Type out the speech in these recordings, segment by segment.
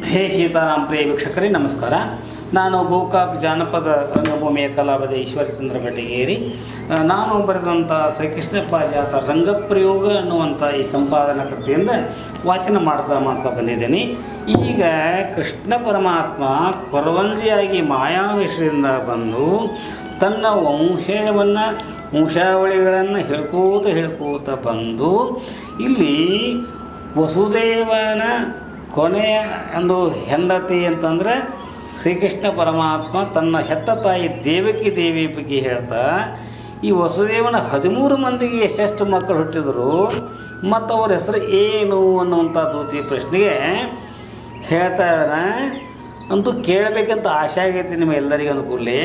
ಹೇ ಸೀತಾರಾಮ್ ಪ್ರಿಯ ವೀಕ್ಷಕರೇ ನಮಸ್ಕಾರ ನಾನು ಗೋಕಾಕ್ ಜಾನಪದ ರಂಗಭೂಮಿಯ ಕಲಾವಿದ ಈಶ್ವರಚಂದ್ರ ಬೆಟಗೇರಿ ಆ, ನಾನು ಬರೆದಂಥ ಶ್ರೀಕೃಷ್ಣ ಪಾರಿಜಾತ ರಂಗಪ್ರಯೋಗ ಅನ್ನುವಂಥ ಈ ಸಂಪಾದನಾ ಕೃತಿಯಿಂದ ವಾಚನ ಮಾಡ್ತಾ ಮಾಡ್ತಾ ಬಂದಿದ್ದೀನಿ ಈಗ ಕೃಷ್ಣ ಪರಮಾತ್ಮ ಕೊರವಂಜಿಯಾಗಿ ಮಾಯಾವೇಶದಿಂದ ಬಂದು ತನ್ನ ವಂಶವನ್ನು ವಂಶಾವಳಿಗಳನ್ನು ಹೇಳ್ಕೋತ ಹೇಳ್ಕೋತ ಬಂದು ಇಲ್ಲಿ ವಸುದೇವನ ಕೊನೆಯ ಒಂದು ಹೆಂಡತಿ ಅಂತಂದರೆ ಶ್ರೀಕೃಷ್ಣ ಪರಮಾತ್ಮ ತನ್ನ ಹೆತ್ತ ತಾಯಿ ದೇವಕಿ ದೇವಿ ಬಗ್ಗೆ ಹೇಳ್ತಾ ಈ ವಸುದೇವನ ಹದಿಮೂರು ಮಂದಿಗೆ ಎಷ್ಟೆಷ್ಟು ಮಕ್ಕಳು ಹುಟ್ಟಿದರು ಮತ್ತು ಅವ್ರ ಹೆಸರು ಏನು ಅನ್ನುವಂಥ ದೂತಿ ಪ್ರಶ್ನೆಗೆ ಹೇಳ್ತಾ ಇದ್ದಾನೆ ಅಂತೂ ಕೇಳಬೇಕಂತ ಆಸೆ ಆಗೈತಿ ನಿಮ್ಮೆಲ್ಲರಿಗೂ ಅನುಕೂಲಿ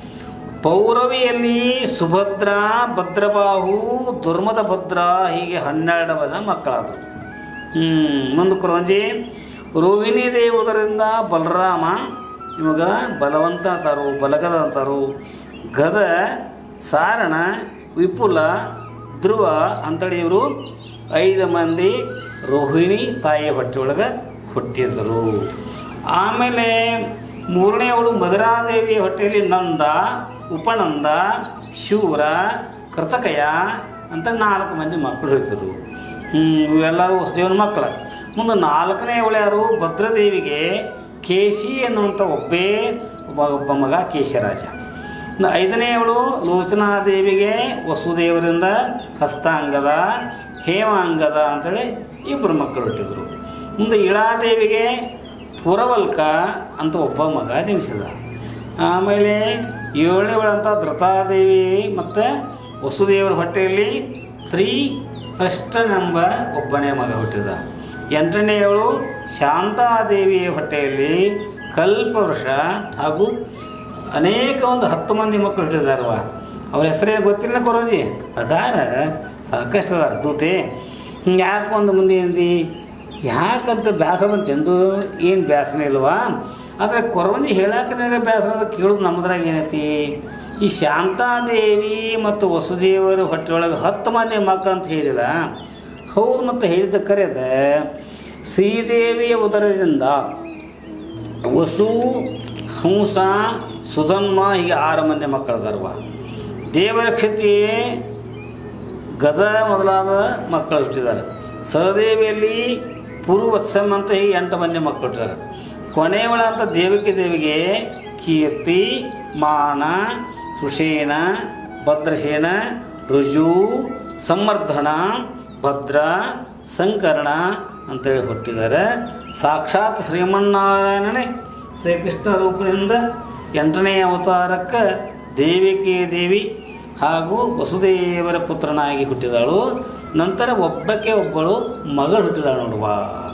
ಪೌರವಿಯಲ್ಲಿ ಸುಭದ್ರ ಭದ್ರಬಾಹು ದುರ್ಮದ ಭದ್ರ ಹೀಗೆ ಹನ್ನೆರಡು ಜನ ಮಕ್ಕಳಾದರು ಮುಂದೆ ಕುರಂಜಿ ರೋಹಿಣಿ ದೇವುದರಿಂದ ಬಲರಾಮ ನಿಮಗೆ ಬಲವಂತ ಅಂತಾರು ಬಲಗದ ಅಂತಾರು ಗದ ಸಾರಣ ವಿಪುಲ ಧ್ರುವ ಅಂತೇಳಿ ಇವರು ಐದು ಮಂದಿ ರೋಹಿಣಿ ತಾಯಿಯ ಹೊಟ್ಟೆಯೊಳಗೆ ಹುಟ್ಟಿದರು ಆಮೇಲೆ ಮೂರನೆಯವಳು ಮಧುರಾದೇವಿಯ ಹೊಟ್ಟೆಯಲ್ಲಿ ನಂದ ಉಪನಂದ ಶೂರ ಕೃತಕಯ ಅಂತ ನಾಲ್ಕು ಮಂದಿ ಮಕ್ಕಳು ಇರ್ತಾರೆ ಇವೆಲ್ಲರೂ ವಸುದೇವನ ಮಕ್ಕಳ ಮುಂದೆ ನಾಲ್ಕನೇ ಅವಳು ಯಾರು ಭದ್ರದೇವಿಗೆ ಕೇಶಿ ಅನ್ನುವಂಥ ಒಬ್ಬೇ ಒಬ್ಬ ಒಬ್ಬ ಮಗ ಕೇಶರಾಜ ಇನ್ನು ಐದನೆಯವಳು ಲೋಚನಾದೇವಿಗೆ ವಸುದೇವರಿಂದ ಹಸ್ತಾಂಗದ ಹೇಮಾಂಗದ ಅಂತೇಳಿ ಇಬ್ಬರು ಮಕ್ಕಳು ಹುಟ್ಟಿದರು ಮುಂದೆ ಇಳಾದೇವಿಗೆ ಪುರವಲ್ಕ ಅಂತ ಒಬ್ಬ ಮಗ ಜನಿಸಿದ ಆಮೇಲೆ ಏಳನೇವಳಂತ ಧೃತಾದೇವಿ ಮತ್ತು ವಸುದೇವರ ಹೊಟ್ಟೆಯಲ್ಲಿ ಶ್ರೀ ಕೃಷ್ಣನೆಂಬ ಒಬ್ಬನೇ ಮಗ ಹುಟ್ಟಿದ ಎಂಟನೆಯವಳು ಶಾಂತಾದೇವಿಯ ಹೊಟ್ಟೆಯಲ್ಲಿ ಕಲ್ಪವೃಷ ಹಾಗೂ ಅನೇಕ ಒಂದು ಹತ್ತು ಮಂದಿ ಮಕ್ಕಳು ಹುಟ್ಟಿದಾರವ ಅವ್ರ ಹೆಸರೇನು ಗೊತ್ತಿಲ್ಲ ಕೊರೋಜಿ ಅದಾರ ಸಾಕಷ್ಟು ಅದಾರ ದೂತೆ ಹಿಂಗೆ ಯಾಕೆ ಒಂದು ಮುಂದೆ ಅಂದಿ ಯಾಕಂತ ಬೇಸರ ಬಂತು ಎಂದು ಏನು ಬೇಸರ ಇಲ್ವಾ ಆದರೆ ಕೊರವಂಜಿ ಹೇಳಕ್ಕೆ ನನಗೆ ಬೇಸರ ಅಂದ್ರೆ ಕೇಳೋದು ನಮ್ಮದ್ರಾಗ ಏನೈತಿ ಈ ಶಾಂತಾದೇವಿ ಮತ್ತು ವಸುದೇವರ ಹೊಟ್ಟೆಯೊಳಗೆ ಹತ್ತು ಮಂದಿ ಮಕ್ಕಳು ಅಂತ ಹೇಳಿದಿಲ್ಲ ಹೌದು ಮತ್ತು ಹೇಳಿದ್ದ ಕರೆದ ಶ್ರೀದೇವಿಯ ಉದರದಿಂದ ವಸು ಹಂಸ ಸುಧನ್ಮ ಹೀಗೆ ಆರು ಮಂದಿ ಮಕ್ಕಳದಾರವ ದೇವರ ಕ್ಷತಿ ಗದ ಮೊದಲಾದ ಮಕ್ಕಳು ಹುಟ್ಟಿದ್ದಾರೆ ಸಹದೇವಿಯಲ್ಲಿ ಪುರುವತ್ಸಮ್ ಅಂತ ಹೀಗೆ ಎಂಟು ಮಂದಿ ಮಕ್ಕಳು ಹುಟ್ಟಿದ್ದಾರೆ ಕೊನೆಯವಳ ಅಂತ ದೇವಕಿ ದೇವಿಗೆ ಕೀರ್ತಿ ಮಾನ ಸುಷೇನ ಭದ್ರಸೇನ ರುಜು ಸಂವರ್ಧನ ಭದ್ರ ಸಂಕರ್ಣ ಅಂತೇಳಿ ಹುಟ್ಟಿದ್ದಾರೆ ಸಾಕ್ಷಾತ್ ಶ್ರೀಮನ್ನಾರಾಯಣನೇ ಶ್ರೀಕೃಷ್ಣ ರೂಪದಿಂದ ಎಂಟನೇ ಅವತಾರಕ್ಕೆ ದೇವಿಕೆ ದೇವಿ ಹಾಗೂ ವಸುದೇವರ ಪುತ್ರನಾಗಿ ಹುಟ್ಟಿದಳು ನಂತರ ಒಬ್ಬಕ್ಕೆ ಒಬ್ಬಳು ಮಗಳು ಹುಟ್ಟಿದಾಳು ನೋಡುವ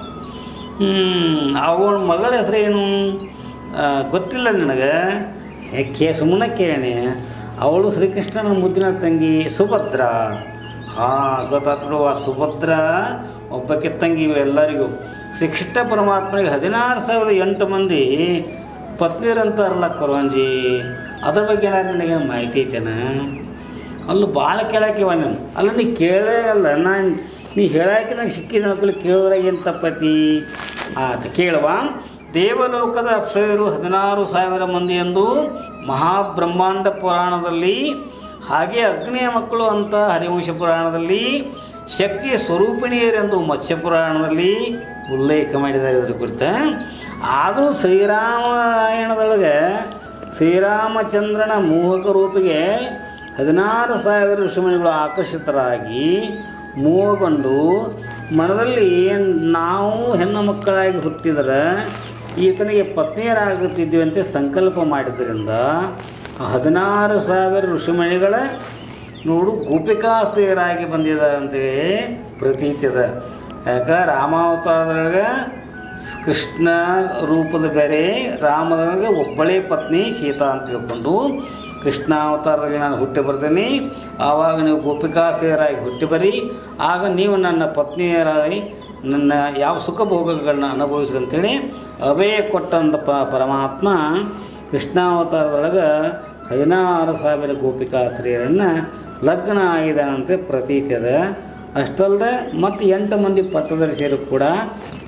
ಅವಳ ಮಗಳ ಹೆಸರೇನು ಆ, ಗೊತ್ತಿಲ್ಲ ನಿನಗೆ ಯಾಕೆ ಸುಮ್ಮನೆ ಕೇಳಿ ಅವಳು ಶ್ರೀಕೃಷ್ಣನ ಮುದ್ದಿನ ತಂಗಿ ಸುಭದ್ರ ಹಾಂ ಗೊತ್ತಾತ್ರು ಆ ಸುಭದ್ರ ಒಬ್ಬಕ್ಕೆ ತಂಗಿ ಇವು ಎಲ್ಲರಿಗೂ ಶ್ರೀಕೃಷ್ಣ ಪರಮಾತ್ಮನಿಗೆ ಹದಿನಾರು ಸಾವಿರದ ಎಂಟು ಮಂದಿ ಪತ್ನಿಯರಂತಾರಲ್ಲ ಕೊರವಂಜಿ ಅದ್ರ ಬಗ್ಗೆ ಏನಾದ್ರು ನನಗೆ ಮಾಹಿತಿ ಐತೇನ ಅಲ್ಲೂ ಭಾಳ ಕೇಳಾಕಿವ ನೀನು ಅಲ್ಲ ನೀ ಕೇಳೇ ಅಲ್ಲ ನಾನು ನೀ ಹೇಳಾಕಿ ನಂಗೆ ಸಿಕ್ಕಿದ ಮಕ್ಕಳು ಕೇಳೋದ್ರಾಗ ಏನು ತಪ್ಪತಿ ಆತ ಕೇಳುವ ದೇವಲೋಕದ ಅಪ್ಸರರು ಹದಿನಾರು ಸಾವಿರ ಮಂದಿ ಎಂದು ಮಹಾಬ್ರಹ್ಮಾಂಡ ಪುರಾಣದಲ್ಲಿ ಹಾಗೆ ಅಗ್ನಿಯ ಮಕ್ಕಳು ಅಂತ ಹರಿವಂಶ ಪುರಾಣದಲ್ಲಿ ಶಕ್ತಿಯ ಸ್ವರೂಪಿಣಿಯರೆಂದು ಮತ್ಸ್ಯ ಪುರಾಣದಲ್ಲಿ ಉಲ್ಲೇಖ ಮಾಡಿದ್ದಾರೆ ಇದರ ಕುರಿತ ಆದರೂ ಶ್ರೀರಾಮಾಯಣದೊಳಗೆ ಶ್ರೀರಾಮಚಂದ್ರನ ಮೋಹಕ ರೂಪಿಗೆ ಹದಿನಾರು ಸಾವಿರ ಋಷಿಮಣಿಗಳು ಆಕರ್ಷಿತರಾಗಿ ಮೋಹಗೊಂಡು ಮನದಲ್ಲಿ ನಾವು ಹೆಣ್ಣು ಮಕ್ಕಳಾಗಿ ಹುಟ್ಟಿದರೆ ಈತನಿಗೆ ಪತ್ನಿಯರಾಗುತ್ತಿದ್ವಿ ಅಂತ ಸಂಕಲ್ಪ ಮಾಡಿದ್ದರಿಂದ ಹದಿನಾರು ಸಾವಿರ ಋಷಿಮಣಿಗಳ ನೋಡು ಗೋಪಿಕಾಸ್ತೆಯರಾಗಿ ಬಂದಿದ ಅಂತೇಳಿ ಪ್ರತೀತಿ ಅದ ಯಾಕೆ ರಾಮಾವತಾರದೊಳಗೆ ಕೃಷ್ಣ ರೂಪದ ಬೇರೆ ರಾಮದೊಳಗೆ ಒಬ್ಬಳೇ ಪತ್ನಿ ಸೀತಾ ಅಂತ ತಿಳ್ಕೊಂಡು ಕೃಷ್ಣ ಅವತಾರದಲ್ಲಿ ನಾನು ಹುಟ್ಟಿ ಬರ್ತೀನಿ ಆವಾಗ ನೀವು ಗೋಪಿಕಾಸ್ತೆಯರಾಗಿ ಹುಟ್ಟಿ ಬರಿ ಆಗ ನೀವು ನನ್ನ ಪತ್ನಿಯರಾಗಿ ನನ್ನ ಯಾವ ಸುಖ ಭೋಗಗಳನ್ನ ಅನುಭವಿಸಿ ಅಂತೇಳಿ ಅಭಯ ಕೊಟ್ಟಂಥ ಪ ಪರಮಾತ್ಮ ಕೃಷ್ಣಾವತಾರದೊಳಗೆ ಹದಿನಾರು ಸಾವಿರ ಗೋಪಿಕಾ ಸ್ತ್ರೀಯರನ್ನು ಲಗ್ನ ಆಗಿದ್ದಾನಂತೆ ಪ್ರತೀತಿ ಅದ ಅಷ್ಟಲ್ಲದೆ ಮತ್ತು ಎಂಟು ಮಂದಿ ಪಟ್ಟದರ್ಶಿಯರು ಕೂಡ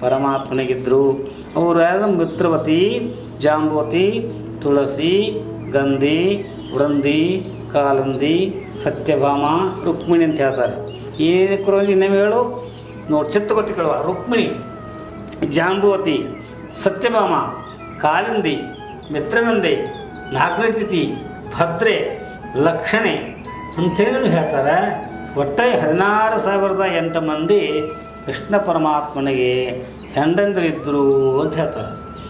ಪರಮಾತ್ಮನಿಗಿದ್ದರು ಅವರು ಯಾರು ಮಿತ್ರವತಿ ಜಾಂಬವತಿ ತುಳಸಿ ಗಂಧಿ ವೃಂದಿ ಕಾಲಂದಿ ಸತ್ಯಭಾಮ ರುಕ್ಮಿಣಿ ಅಂತ ಹೇಳ್ತಾರೆ ಏನು ಕುರೋಜಿ ಇನ್ನೊಮ್ಮೆ ಹೇಳು ನೋಡಿ ಚಿತ್ತಗೊತ್ತಿ ಕೇಳುವ ರುಕ್ಮಿಣಿ ಜಾಂಬುವತಿ ಸತ್ಯಭಾಮ ಕಾಲಿಂದಿ ಮಿತ್ರಗಂಧೆ ನಾಗರಸ್ಥಿತಿ ಭದ್ರೆ ಲಕ್ಷಣೆ ಅಂಥೇಳಿ ಹೇಳ್ತಾರೆ ಒಟ್ಟಾಗಿ ಹದಿನಾರು ಸಾವಿರದ ಎಂಟು ಮಂದಿ ಕೃಷ್ಣ ಪರಮಾತ್ಮನಿಗೆ ಹೆಂಡಂದ್ರಿದ್ರು ಅಂತ ಹೇಳ್ತಾರೆ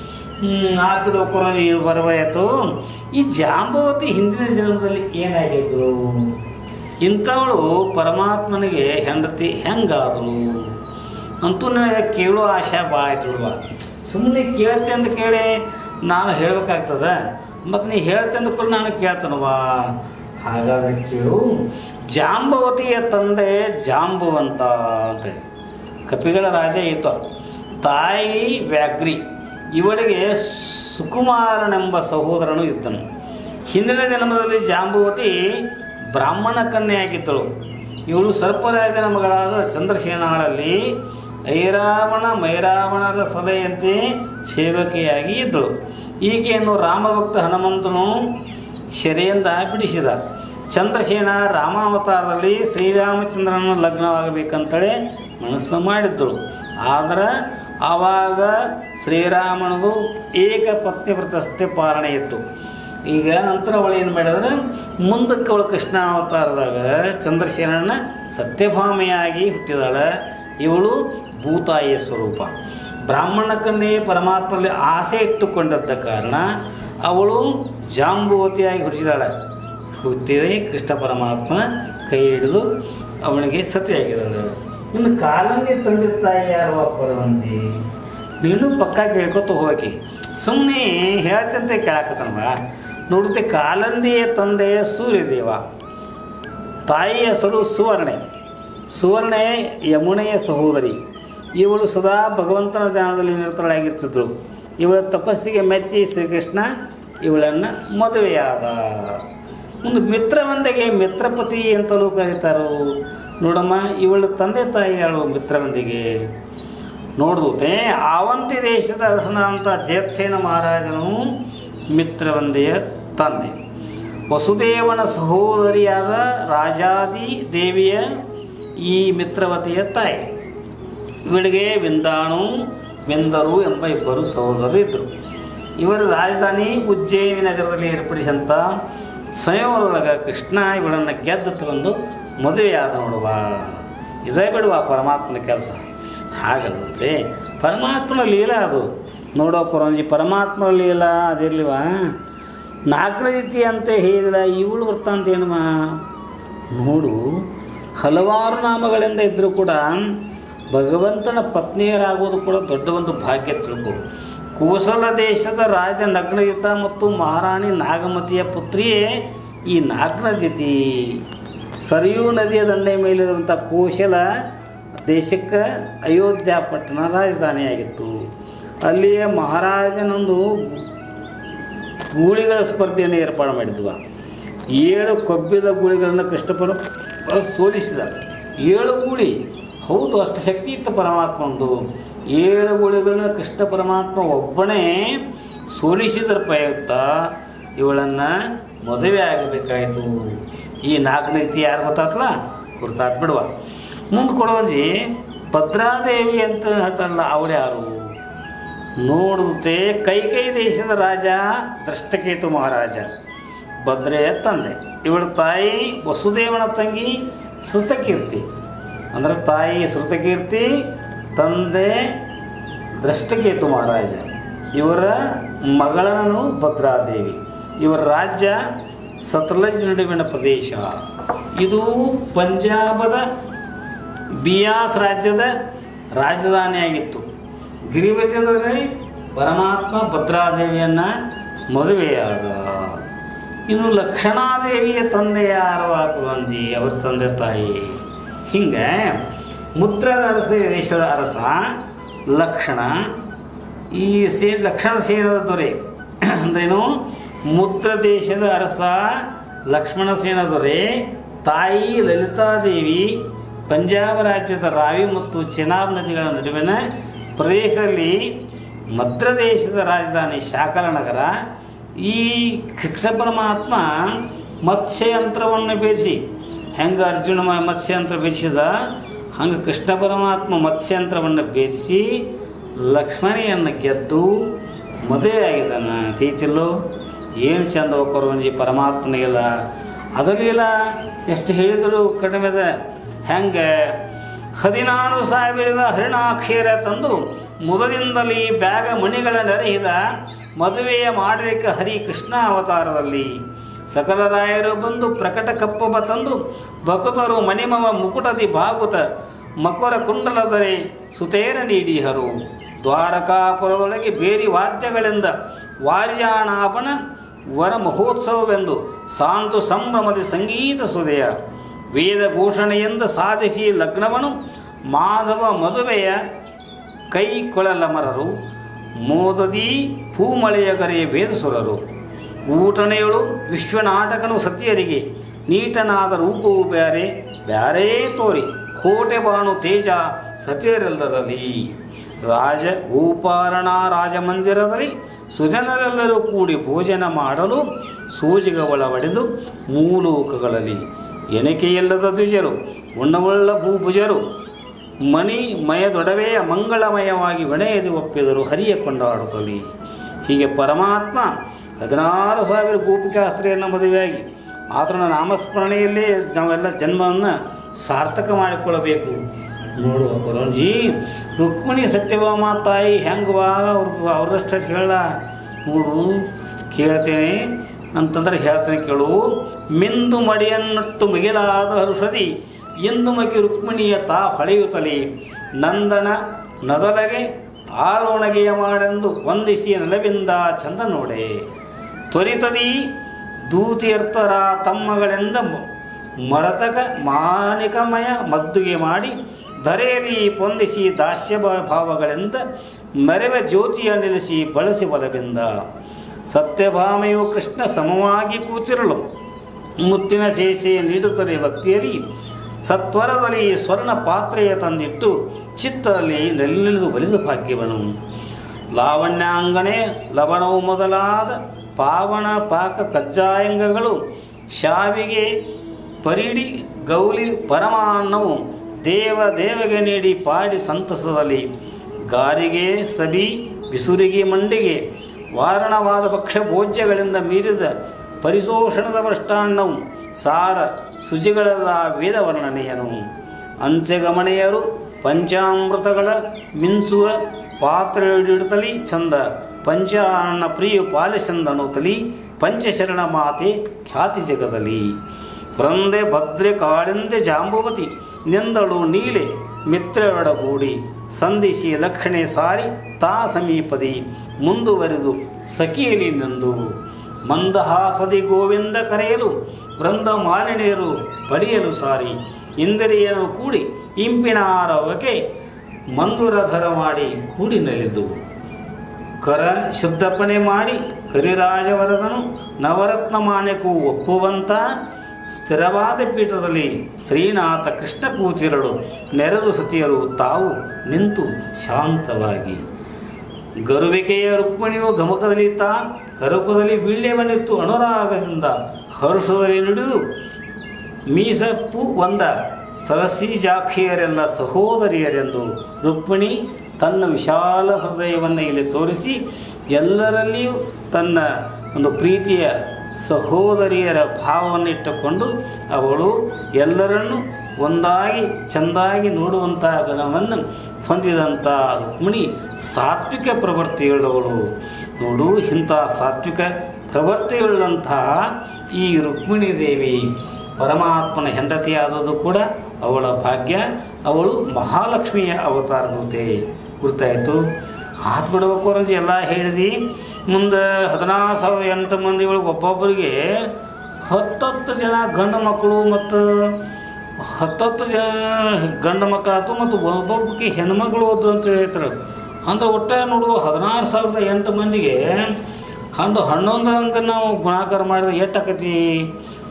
ಆ ಕಡೆ ಒಕ್ಕರಲ್ಲಿ ಬರಬಾಯ್ತು ಈ ಜಾಂಬವತಿ ಹಿಂದಿನ ಜನ್ಮದಲ್ಲಿ ಏನಾಗಿದ್ರು ಇಂಥವಳು ಪರಮಾತ್ಮನಿಗೆ ಹೆಂಡತಿ ಹೆಂಗಾದಳು ಅಂತೂ ನನಗೆ ಕೇಳೋ ಆಶೆ ಭಾಳ ಆಯ್ತು ಬಿಡುವ ಸುಮ್ಮನೆ ಕೇಳ್ತೆ ಅಂತ ಕೇಳಿ ನಾನು ಹೇಳ್ಬೇಕಾಗ್ತದ ಮತ್ತು ನೀ ಹೇಳ್ತೆ ಅಂದ್ಕೊಂಡು ನಾನು ಕೇಳ್ತಾನವಾ ಹಾಗಾದ್ರೆ ಕೇಳು ಜಾಂಬವತಿಯ ತಂದೆ ಜಾಂಬುವಂತ ಅಂತೇಳಿ ಕಪಿಗಳ ರಾಜ ಈತ ತಾಯಿ ವ್ಯಾಗ್ರಿ ಇವಳಿಗೆ ಸುಕುಮಾರನೆಂಬ ಸಹೋದರನು ಇದ್ದನು ಹಿಂದಿನ ಜನ್ಮದಲ್ಲಿ ಜಾಂಬುವತಿ ಬ್ರಾಹ್ಮಣ ಕನ್ಯೆಯಾಗಿದ್ದಳು ಇವಳು ಸರ್ಪರಾಜನ ಮಗಳಾದ ಚಂದ್ರಸೇನಾಳಲ್ಲಿ ಐರಾವಣ ಮೈರಾವಣರ ಸಲಹೆಯಂತೆ ಸೇವಕಿಯಾಗಿ ಇದ್ದಳು ಈಕೆಯನ್ನು ರಾಮಭಕ್ತ ಹನುಮಂತನು ಸೆರೆಯಿಂದ ಬಿಡಿಸಿದ ಚಂದ್ರಸೇನ ರಾಮಾವತಾರದಲ್ಲಿ ಶ್ರೀರಾಮಚಂದ್ರನ ಲಗ್ನವಾಗಬೇಕಂತೇಳಿ ಮನಸ್ಸು ಮಾಡಿದ್ದಳು ಆದರೆ ಆವಾಗ ಶ್ರೀರಾಮನದು ಏಕ ಪತ್ನಿ ವ್ರತಸ್ಥೆ ಪಾಲನೆ ಇತ್ತು ಈಗ ನಂತರ ಅವಳು ಏನು ಮಾಡಿದ್ರೆ ಮುಂದಕ್ಕೆ ಅವಳು ಕೃಷ್ಣ ಅವತಾರದಾಗ ಚಂದ್ರಸೇನನ ಸತ್ಯಭಾಮೆಯಾಗಿ ಹುಟ್ಟಿದಾಳೆ ಇವಳು ಭೂತಾಯಿಯ ಸ್ವರೂಪ ಬ್ರಾಹ್ಮಣ ಕನ್ಯೆ ಪರಮಾತ್ಮನಲ್ಲಿ ಆಸೆ ಇಟ್ಟುಕೊಂಡದ್ದ ಕಾರಣ ಅವಳು ಜಾಂಬುವತಿಯಾಗಿ ಹುಟ್ಟಿದಾಳೆ ಹುಟ್ಟಿದೆ ಕೃಷ್ಣ ಪರಮಾತ್ಮ ಕೈ ಹಿಡಿದು ಅವನಿಗೆ ಸತಿಯಾಗಿದ್ದಾಳೆ ಇನ್ನು ಕಾಲಂದಿ ತಂದೆ ತಾಯಿ ಯಾರು ಪರವಂತಿ ನೀನು ಪಕ್ಕ ಕೇಳ್ಕೊತ ಹೋಗಿ ಸುಮ್ಮನೆ ಹೇಳ್ತಂತೆ ಕೇಳಕತ್ತನವ ನೋಡುತ್ತೆ ಕಾಲಂದಿಯ ತಂದೆ ಸೂರ್ಯದೇವ ತಾಯಿ ಹೆಸರು ಸುವರ್ಣೆ ಸುವರ್ಣೆ ಯಮುನೆಯ ಸಹೋದರಿ ಇವಳು ಸದಾ ಭಗವಂತನ ಧ್ಯಾನದಲ್ಲಿ ನಿರತಳಾಗಿರ್ತಿದ್ರು ಇವಳ ತಪಸ್ಸಿಗೆ ಮೆಚ್ಚಿ ಶ್ರೀಕೃಷ್ಣ ಇವಳನ್ನು ಮದುವೆಯಾದ ಒಂದು ಮಿತ್ರವಂದೆಗೆ ಮಿತ್ರಪತಿ ಅಂತಲೂ ಕರೀತಾರೋ ನೋಡಮ್ಮ ಇವಳ ತಂದೆ ತಾಯಿ ಯಾಳು ಮಿತ್ರವಂದಿಗೆ ನೋಡ್ದೂತೆ ಆವಂತಿ ದೇಶದ ಅರಸನಾದಂಥ ಜಯತ್ಸೇನ ಮಹಾರಾಜನು ಮಿತ್ರವಂದೆಯ ತಂದೆ ವಸುದೇವನ ಸಹೋದರಿಯಾದ ರಾಜಾದಿ ದೇವಿಯ ಈ ಮಿತ್ರವತಿಯ ತಾಯಿ ಇವಳಿಗೆ ವಿಂದಾಣು ವೆಂದರು ಎಂಬ ಇಬ್ಬರು ಸಹೋದರರು ಇದ್ದರು ಇವರ ರಾಜಧಾನಿ ಉಜ್ಜಯಿನಿ ನಗರದಲ್ಲಿ ಏರ್ಪಡಿಸಿದಂಥ ಸಂಯೋಗದೊಳಗೆ ಕೃಷ್ಣ ಇವಳನ್ನು ಗೆದ್ದು ತಗೊಂಡು ಮದುವೆಯಾದ ನೋಡುವ ಇದೇ ಬಿಡುವ ಪರಮಾತ್ಮನ ಕೆಲಸ ಹಾಗಲ್ಲಂತೆ ಪರಮಾತ್ಮನ ಲೀಲಾ ಅದು ನೋಡೋ ಕೊರಂಜಿ ಪರಮಾತ್ಮನ ಲೀಲಾ ಅದಿರ್ಲಿವ ನಾಲ್ಕನೇ ರೀತಿ ಅಂತ ಹೇಳಿದ ಇವಳು ವೃತ್ತಾಂತ ಏನಮ್ಮ ನೋಡು ಹಲವಾರು ನಾಮಗಳಿಂದ ಇದ್ದರೂ ಕೂಡ ಭಗವಂತನ ಪತ್ನಿಯರಾಗೋದು ಕೂಡ ದೊಡ್ಡ ಒಂದು ಭಾಗ್ಯ ತಿಳ್ಕೊ ಕೋಸಲ ದೇಶದ ರಾಜ ನಗ್ನಜಿತ ಮತ್ತು ಮಹಾರಾಣಿ ನಾಗಮತಿಯ ಪುತ್ರಿಯೇ ಈ ನಾಗ್ನಜಿತಿ ಸರಿಯೂ ನದಿಯ ದಂಡೆಯ ಮೇಲಿರುವಂಥ ಕೋಶಲ ದೇಶಕ್ಕೆ ಅಯೋಧ್ಯ ಪಟ್ಟಣ ರಾಜಧಾನಿಯಾಗಿತ್ತು ಅಲ್ಲಿಯ ಮಹಾರಾಜನೊಂದು ಗೂಳಿಗಳ ಸ್ಪರ್ಧೆಯನ್ನು ಏರ್ಪಾಡು ಮಾಡಿದ್ವ ಏಳು ಕೊಬ್ಬಿದ ಗೂಳಿಗಳನ್ನು ಕೃಷ್ಣಪರ ಸೋಲಿಸಿದ ಏಳು ಗೂಳಿ ಹೌದು ಅಷ್ಟು ಶಕ್ತಿ ಇತ್ತು ಪರಮಾತ್ಮಂದು ಏಳು ಗೂಳಿಗಳನ್ನ ಕೃಷ್ಣ ಪರಮಾತ್ಮ ಒಬ್ಬನೇ ಸೋಲಿಸಿದರ ಪ್ರಯುಕ್ತ ಇವಳನ್ನು ಮದುವೆ ಆಗಬೇಕಾಯಿತು ಈ ನಾಲ್ಕನೇ ಯಾರು ಗೊತ್ತಾತ್ಲ ಗುರ್ತಾತ್ ಬಿಡುವ ಮುಂದೆ ಕೊಡೋಜಿ ಭದ್ರಾದೇವಿ ಅಂತ ಹೇಳ್ತಾರಲ್ಲ ಅವಳು ಯಾರು ನೋಡುತ್ತೆ ಕೈಕೈ ದೇಶದ ರಾಜ ದೃಷ್ಟಕೇತು ಮಹಾರಾಜ ಭದ್ರೆಯ ತಂದೆ ಇವಳ ತಾಯಿ ವಸುದೇವನ ತಂಗಿ ಶ್ರುತಕೀರ್ತಿ ಅಂದರೆ ತಾಯಿ ಶ್ರುತಕೀರ್ತಿ ತಂದೆ ದೃಷ್ಟಕೇತು ಮಹಾರಾಜ ಇವರ ಮಗಳನನು ಭದ್ರಾದೇವಿ ಇವರ ರಾಜ್ಯ ಸತ್ಲಜ್ ನಡುವಿನ ಪ್ರದೇಶ ಇದು ಪಂಜಾಬದ ಬಿಯಾಸ್ ರಾಜ್ಯದ ರಾಜಧಾನಿಯಾಗಿತ್ತು ಗಿರಿವರ್ಜದಲ್ಲಿ ಪರಮಾತ್ಮ ಭದ್ರಾದೇವಿಯನ್ನು ಮದುವೆಯಾದ ಇನ್ನು ಲಕ್ಷಣಾದೇವಿಯ ತಂದೆ ಯಾರು ಕುವಂಜಿ ಅವ್ರ ತಂದೆ ತಾಯಿ ಹಿಂಗೆ ಮುದ್ರದ ಅರಸ ದೇಶದ ಅರಸ ಲಕ್ಷಣ ಈ ಸೇ ಲಕ್ಷಣ ಸೇನದ ದೊರೆ ಅಂದ್ರೇನು ಮುದ್ರ ದೇಶದ ಅರಸ ಲಕ್ಷ್ಮಣ ಸೇನ ದೊರೆ ತಾಯಿ ಲಲಿತಾದೇವಿ ಪಂಜಾಬ ರಾಜ್ಯದ ರಾವಿ ಮತ್ತು ಚೆನಾಬ್ ನದಿಗಳ ನಡುವಿನ ಪ್ರದೇಶದಲ್ಲಿ ಮದ್ರ ದೇಶದ ರಾಜಧಾನಿ ಶಾಕರ ನಗರ ಈ ಕೃಷ್ಣ ಪರಮಾತ್ಮ ಮತ್ಸ್ಯಯಂತ್ರವನ್ನು ಬೇಯಿಸಿ ಹೆಂಗೆ ಅರ್ಜುನ ಮ- ಮತ್ಸ್ಯಯಂತ್ರ ಬೇಯಿಸಿದ ಹಂಗೆ ಕೃಷ್ಣ ಪರಮಾತ್ಮ ಮತ್ಸ್ಯಯಂತ್ರವನ್ನು ಬೇಯಿಸಿ ಲಕ್ಷ್ಮಣಿಯನ್ನು ಗೆದ್ದು ಮದುವೆ ಆಗಿದ್ದಾನ ತೀತಿಲ್ಲೋ ಏನು ಚಂದ ಕೊರವಂಜಿ ಪರಮಾತ್ಮನಿಗೆಲ್ಲ ಅದರಿಗೆಲ್ಲ ಎಷ್ಟು ಹೇಳಿದರು ಕಡಿಮೆ ಅದ ಹೆಂಗೆ ಹದಿನಾರು ಸಾವಿರದ ಹರಿಣಾಕ್ಷರ ತಂದು ಮುದದಿಂದಲೇ ಬ್ಯಾಗ ಮಣಿಗಳ ನೆರೆಹಿದ ಮದುವೆಯ ಮಾಡಲಿಕ್ಕೆ ಹರಿ ಕೃಷ್ಣ ಅವತಾರದಲ್ಲಿ ಸಕಲ ರಾಯರು ಬಂದು ಪ್ರಕಟ ಕಪ್ಪಬ ತಂದು ಭಕುತರು ಮಣಿಮವ ಮುಕುಟದಿ ಭಾಗುತ ಮಕರ ಕುಂಡಲದರೆ ಸುತೇರ ನೀಡಿಹರು ದ್ವಾರಕಾಪುರದೊಳಗೆ ಬೇರಿ ವಾದ್ಯಗಳಿಂದ ವಾರ್ಯಾಣಾಪನ ವರ ಮಹೋತ್ಸವವೆಂದು ಸಾಂತು ಸಂಭ್ರಮದ ಸಂಗೀತ ಸುದಯ ವೇದ ಘೋಷಣೆಯಿಂದ ಸಾಧಿಸಿ ಲಗ್ನವನು ಮಾಧವ ಮದುವೆಯ ಕೈ ಕೊಳಲಮರರು ಮೋದದಿ ಪೂಮಳೆಯ ಕರೆಯ ವೇದಸುರರು ಊಟನೆಯಳು ವಿಶ್ವನಾಟಕನು ಸತಿಯರಿಗೆ ನೀಟನಾದ ರೂಪವು ಬ್ಯಾರೆ ಬ್ಯಾರೇ ತೋರಿ ಕೋಟೆ ಬಾಣು ತೇಜ ಸತಿಯರೆಲ್ಲರಲ್ಲಿ ರಾಜ ಗೋಪಾರಣ ರಾಜಮಂದಿರದಲ್ಲಿ ಸುಜನರೆಲ್ಲರೂ ಕೂಡಿ ಭೋಜನ ಮಾಡಲು ಸೂಜಿಗ ಒಳವಡೆದು ಮೂಲೋಕಗಳಲ್ಲಿ ಎಣಿಕೆಯಿಲ್ಲದ ದ್ವಿಜರು ಉಣ್ಣವುಳ್ಳ ಭೂಭುಜರು ಮಣಿ ಮಯದೊಡವೆಯ ಮಂಗಳಮಯವಾಗಿ ವಿಣಯದಿ ಒಪ್ಪಿದರು ಹರಿಯ ಕೊಂಡಾಡುತ್ತಲಿ ಹೀಗೆ ಪರಮಾತ್ಮ ಹದಿನಾರು ಸಾವಿರ ಗೋಪಿಕಾಸ್ತ್ರೀಯರನ್ನ ಮದುವೆಯಾಗಿ ಆತನ ನಾಮಸ್ಮರಣೆಯಲ್ಲೇ ನಾವೆಲ್ಲ ಜನ್ಮವನ್ನು ಸಾರ್ಥಕ ಮಾಡಿಕೊಳ್ಳಬೇಕು ನೋಡುವ ಕೊರಂಜಿ ರುಕ್ಮಿಣಿ ಸತ್ಯಭಾಮ ತಾಯಿ ಹೆಂಗವಾ ಅವ್ರ ಅವ್ರಷ್ಟು ಹೇಳ ನೋಡು ಕೇಳ್ತೇನೆ ಅಂತಂದ್ರೆ ಹೇಳ್ತೇನೆ ಕೇಳು ಮಿಂದು ಮಡಿಯನ್ನಟ್ಟು ಮಿಗಿಲಾದ ಹರುಷದಿ ಎಂದು ಮಗಿ ರುಕ್ಮಿಣಿಯ ತಾ ಹೊಳೆಯುತ್ತಲೇ ನಂದನ ನದಲಗೆ ಪಾಲೊಣಗೆಯ ಮಾಡೆಂದು ವಂದಿಸಿ ನೆಲವಿಂದ ಚಂದ ನೋಡೆ ತ್ವರಿತದಿ ದೂತಿಯರ್ಥರ ತಮ್ಮಗಳೆಂದ ಮ- ಮರತಕ ಮಾನಿಕಮಯ ಮದ್ದುಗೆ ಮಾಡಿ ಧರೆಯಲ್ಲಿ ಪೊಂದಿಸಿ ದಾಸ್ಯ ಭಾ- ಭಾವಗಳೆಂದ ಮೆರವೆ ಜ್ಯೋತಿಯ ನಿಲ್ಲಿಸಿ ಬಳಸಿ ಬಲವಿಂದ ಸತ್ಯಭಾಮೆಯು ಕೃಷ್ಣ ಸಮವಾಗಿ ಕೂತಿರಲು ಮುತ್ತಿನ ಶೇಷೆ ನೀಡುತ್ತದೆ ಭಕ್ತಿಯಲ್ಲಿ ಸತ್ವರದಲ್ಲಿ ಸ್ವರ್ಣ ಪಾತ್ರೆಯ ತಂದಿಟ್ಟು ಚಿತ್ತದಲ್ಲಿ ನೆಲ್ಲಿಳಿದು ಬಲಿದ ಭಾಗ್ಯವನು ಲಾವಣ್ಯಾಂಗಣೆ ಲವಣವು ಮೊದಲಾದ ಪಾವನ ಪಾಕ ಕಜ್ಜಾಯಂಗಗಳು ಶಾವಿಗೆ ಪರಿಡಿ ಗೌಲಿ ಪರಮಾನ್ನವು ದೇವ ದೇವಗೆ ನೀಡಿ ಪಾಡಿ ಸಂತಸದಲ್ಲಿ ಗಾರಿಗೆ ಸಬಿ ಬಿಸುರಿಗೆ ಮಂಡಿಗೆ ವಾರಣವಾದ ಭಕ್ಷ್ಯ ಭೋಜ್ಯಗಳಿಂದ ಮೀರಿದ ಪರಿಶೋಷಣದ ಮೃಷ್ಟಾನ್ನವು ಸಾರ ಶುಚಿಗಳಲ್ಲ ವೇದ ವರ್ಣನೆಯನು ಅಂಚೆಗಮನೆಯರು ಪಂಚಾಮೃತಗಳ ಮಿಂಚುವ ಪಾತ್ರೆಯಿಡುತ್ತಲಿ ಚಂದ ಪಂಚಾನ್ನ ಪ್ರಿಯ ಪಾಲಿಸಂದನುತ್ತಲಿ ಪಂಚಶರಣ ಮಾತೆ ಖ್ಯಾತಿ ಜಗದಲ್ಲಿ ವೃಂದೆ ಭದ್ರೆ ಕಾಡೆಂದೆ ಜಾಂಬುವತಿ ನಿಂದಳು ನೀಲೆ ಮಿತ್ರರೊಡಗೂಡಿ ಸಂಧಿಸಿ ಲಕ್ಷಣೆ ಸಾರಿ ತಾ ಸಮೀಪದಿ ಮುಂದುವರೆದು ಸಖಿಯಲಿ ನಿಂದು ಮಂದಹಾಸದಿ ಗೋವಿಂದ ಕರೆಯಲು ವೃಂದ ಮಾಲಿನಿಯರು ಬಡಿಯಲು ಸಾರಿ ಇಂದ್ರಿಯನು ಕೂಡಿ ಇಂಪಿನ ಆರವಕ್ಕೆ ಮಂದುರಧರ ಮಾಡಿ ಕೂಡಿ ನಲಿದು ಕರ ಶುದ್ಧಪಣೆ ಮಾಡಿ ಕರಿರಾಜವರದನು ನವರತ್ನ ಮಾನ್ಯಕ್ಕೂ ಒಪ್ಪುವಂತ ಸ್ಥಿರವಾದ ಪೀಠದಲ್ಲಿ ಶ್ರೀನಾಥ ಕೃಷ್ಣ ಕೂತಿರಳು ನೆರೆದು ಸತಿಯರು ತಾವು ನಿಂತು ಶಾಂತವಾಗಿ ಗರುವಿಕೆಯ ರುಕ್ಮಿಣಿಯು ಗಮಕದಲ್ಲಿ ತಾ ಕರುಪದಲ್ಲಿ ವೀಳ್ಯವನ್ನಿತ್ತು ಅನುರಾಗದಿಂದ ಹರುಷದಲ್ಲಿ ನುಡಿದು ಮೀಸಪ್ಪು ಒಂದ ಸರಸಿ ಜಾಖಿಯರೆಲ್ಲ ಸಹೋದರಿಯರೆಂದು ರುಕ್ಮಿಣಿ ತನ್ನ ವಿಶಾಲ ಹೃದಯವನ್ನು ಇಲ್ಲಿ ತೋರಿಸಿ ಎಲ್ಲರಲ್ಲಿಯೂ ತನ್ನ ಒಂದು ಪ್ರೀತಿಯ ಸಹೋದರಿಯರ ಭಾವವನ್ನಿಟ್ಟುಕೊಂಡು ಅವಳು ಎಲ್ಲರನ್ನು ಒಂದಾಗಿ ಚೆಂದಾಗಿ ನೋಡುವಂಥ ಗುಣವನ್ನು ಹೊಂದಿದಂಥ ರುಕ್ಮಿಣಿ ಸಾತ್ವಿಕ ಪ್ರವೃತ್ತಿಯುಳ್ಳವಳು ನೋಡು ಇಂಥ ಸಾತ್ವಿಕ ಪ್ರವೃತ್ತಿಯುಳ್ಳಂತಹ ಈ ರುಕ್ಮಿಣಿ ದೇವಿ ಪರಮಾತ್ಮನ ಹೆಂಡತಿಯಾದದ್ದು ಕೂಡ ಅವಳ ಭಾಗ್ಯ ಅವಳು ಮಹಾಲಕ್ಷ್ಮಿಯ ಅವತಾರದೂತೆ ಗುರ್ತಾಯಿತು ಆತ್ ಬಿಡ್ಬೇಕು ಅಂತ ಎಲ್ಲ ಹೇಳಿದಿ ಮುಂದೆ ಹದಿನಾರು ಸಾವಿರ ಎಂಟು ಮಂದಿ ಒಳಗೆ ಒಬ್ಬೊಬ್ಬರಿಗೆ ಹತ್ತತ್ತು ಜನ ಗಂಡು ಮಕ್ಕಳು ಮತ್ತು ಹತ್ತತ್ತು ಜನ ಗಂಡು ಮಕ್ಕಳಾಯ್ತು ಮತ್ತು ಒಬ್ಬೊಬ್ಬಕ್ಕೆ ಹೆಣ್ಮಗಳು ಹೋದ್ರು ಅಂತ ಹೇಳ್ತಾರೆ ಅಂದ್ರೆ ಒಟ್ಟ ನೋಡುವ ಹದಿನಾರು ಸಾವಿರದ ಎಂಟು ಮಂದಿಗೆ ಅಂದು ಹನ್ನೊಂದರಂತ ನಾವು ಗುಣಾಕಾರ ಮಾಡಿದ್ರೆ ಎಷ್ಟು ಆಕತಿ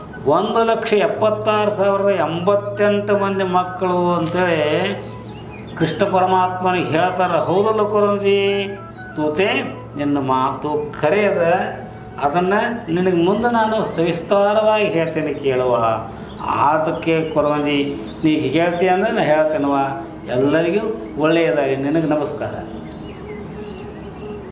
ಒಂದು ಲಕ್ಷ ಎಪ್ಪತ್ತಾರು ಸಾವಿರದ ಎಂಬತ್ತೆಂಟು ಮಂದಿ ಮಕ್ಕಳು ಅಂತೇಳಿ ಕೃಷ್ಣ ಪರಮಾತ್ಮನಿಗೆ ಹೇಳ್ತಾರ ಹೌದಲ್ಲ ಕೊರಂಜಿ ತೂತೆ ನಿನ್ನ ಮಾತು ಖರೆ ಅದ ಅದನ್ನು ನಿನಗೆ ಮುಂದೆ ನಾನು ಸವಿಸ್ತಾರವಾಗಿ ಹೇಳ್ತೇನೆ ಕೇಳುವ ಆತಕ್ಕೆ ಕೊರಂಜಿ ನೀ ಹೀಗೆ ಹೇಳ್ತೀಯ ಅಂದ್ರೆ ನಾನು ಹೇಳ್ತೇನವ ಎಲ್ಲರಿಗೂ ಒಳ್ಳೆಯದಾಗಿ ನಿನಗೆ ನಮಸ್ಕಾರ